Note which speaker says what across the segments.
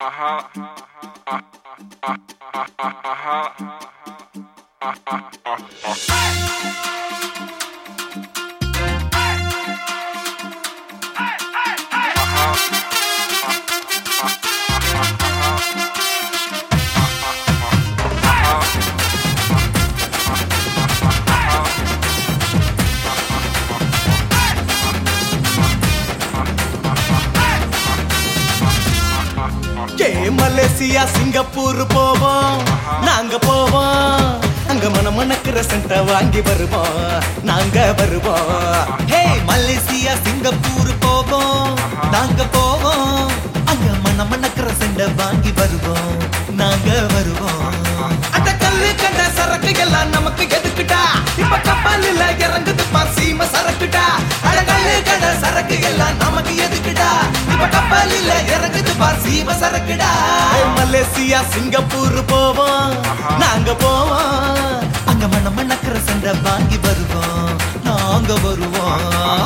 Speaker 1: ஏ Malaysia Singapore போவோம் நாங்க போவோம் அங்க மனமணக்கிற சென்ட வாங்கி வருவோம் நாங்க வருவோம் ஹே மலேசியா சிங்கப்பூர் போவோம் நாங்க போவோம் அங்க மனமணக்கிற சென்ட வாங்கி வருவோம் நாங்க வருவோம் அந்த கல்லு கண்ட சரக்கு எல்லாம் நமக்கு எதுக்குடா இப்ப கப்பலில் இறங்குது பார் சீம சரக்குடா அட கல்லு கண்ட சரக்கு எல்லாம் நமக்கு எதுக்குடா இப்ப கப்பலில் இறங்குது பார் சீம சரக்குடா மலேசியா சிங்கப்பூர் போவோம் நாங்க போவோம் அங்க மண்ண மண்ணக்கிற சண்டை வாங்கி வருவோம் நாங்க வருவோம்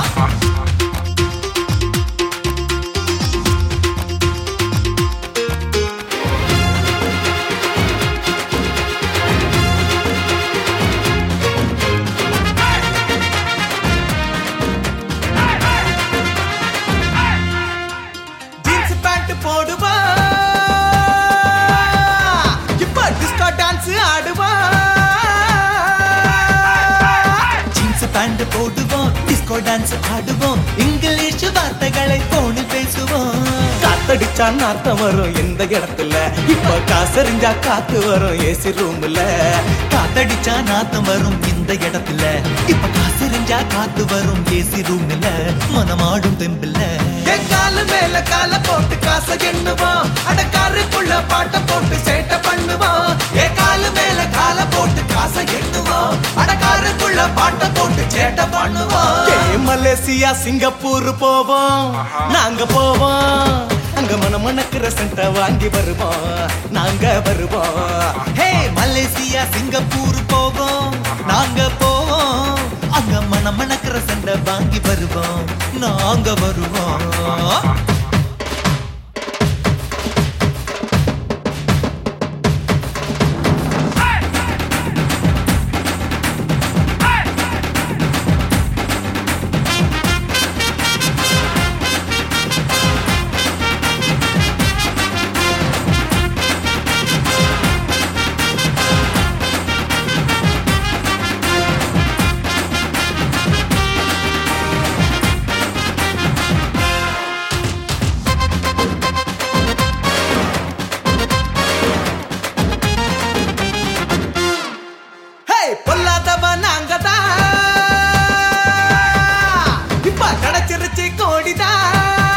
Speaker 1: ஜீன்ஸ் பேண்ட் போடுவா இப்ப டிஸ்கோ டான்ஸ் ஆடுவா ஜீன்ஸ் பேண்ட் போடுவோம் டிஸ்கோ டான்ஸ் ஆடுவோம் இங்கிலீஷ் வார்த்தைகளை போனில் பேசுவோம் காத்தடிச்சா நாத்தம் வரும் எந்த இடத்துல இப்ப காசறிஞ்சா காத்து வரும் ஏசி ரூம்ல காத்தடிச்சா நாத்தம் வரும் இந்த இடத்துல இப்ப காசறிஞ்சா காத்து வரும் ஏசி ரூம்ல மனமாடும் தெம்பில்ல என் காலு மேல கால போட்டு காசை எண்ணுவோம் அட காருக்குள்ள பாட்ட போட்டு சேட்டை பண்ணுவோம் என் காலு மேல கால போட்டு காசை எண்ணுவோம் அட காருக்குள்ள பாட்ட போட்டு சேட்டை பண்ணுவோம் மலேசியா சிங்கப்பூர் போவோம் நாங்க போவோம் அங்க மனமணக்கிற சென்ட வாங்கி வருவோம் நாங்க வருவோம் ஹே மலேசியா சிங்கப்பூர் போவோம் நாங்க போவோம் அங்க மனமணக்கிற சென்ட வாங்கி வருவோம் நாங்க வருவோம் ஹே பொல்லாதவ நாங்க தான் இப்ப கிடைச்சிருச்சு கோடிதான்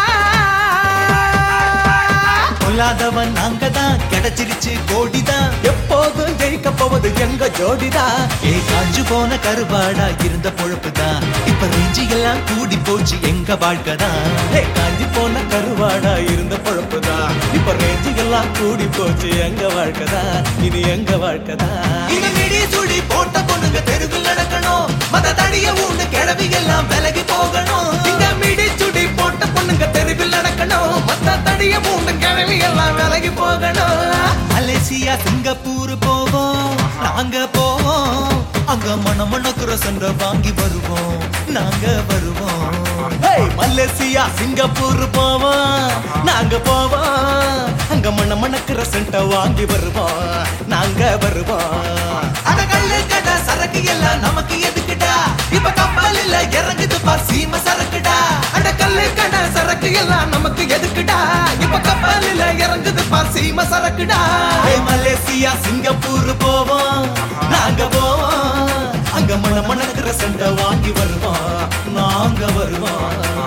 Speaker 1: பொல்லாதவன் நாங்க தான் கிடைச்சிருச்சு கோடிதான் எப்போதும் ஜெயிக்க போவது எங்க ஜோடிதான் ஏ காஞ்சு போன கருவாடா இருந்த பொழப்புதான் இப்ப ரேஞ்சி எல்லாம் கூடி போச்சு எங்க வாழ்க்கைதான் ஏ காஞ்சு போன கருவாடா இருந்த பொழப்புதான் இப்ப ரேஞ்சி எல்லாம் கூடி போச்சு எங்க வாழ்க்கைதான் இது எங்க வாழ்க்கைதான் இந்த மிடி சுடி போட்ட பொண்ணுங்க தெருவில் நடக்கணும் மத தடிய ஊண்டு கிளவி எல்லாம் விலகி போகணும் இந்த மிடி சுடி போட்ட பொண்ணுங்க தெருவில் நடக்கணும் மத்த தடிய மூண்டு கிளவி எல்லாம் விலகி போகணும் மலேசியா சிங்கப்பூர் போவோம் நாங்க போவோம் அங்க மணமணக்குற சண்ட வாங்கி வருவோம் நாங்க வருவோம் ஹேய், மலேசியா சிங்கப்பூர் போவோம் நாங்க போவோம் அங்க மணமணக்குற சண்ட வாங்கி வருவோம் நாங்க வருவோம் அடகல்லு கடை சரக்கு எல்லாம் நமக்கு எதுக்குடா இப்ப கப்பல் இல்ல இறங்குது பா சீம சரக்குடா அடக்கல்லு கடை சரக்கு எல்லாம் நமக்கு எதுக்குடா இப்ப கப்பல் இல்ல இறங்குது பா சீம சரக்குடா ஏய், மலேசியா சிங்கப்பூர் போவோம் நாங்க போவோம் அங்க மண மணக்கிற சண்டை வாங்கி வருவோம் நாங்க வருவோம்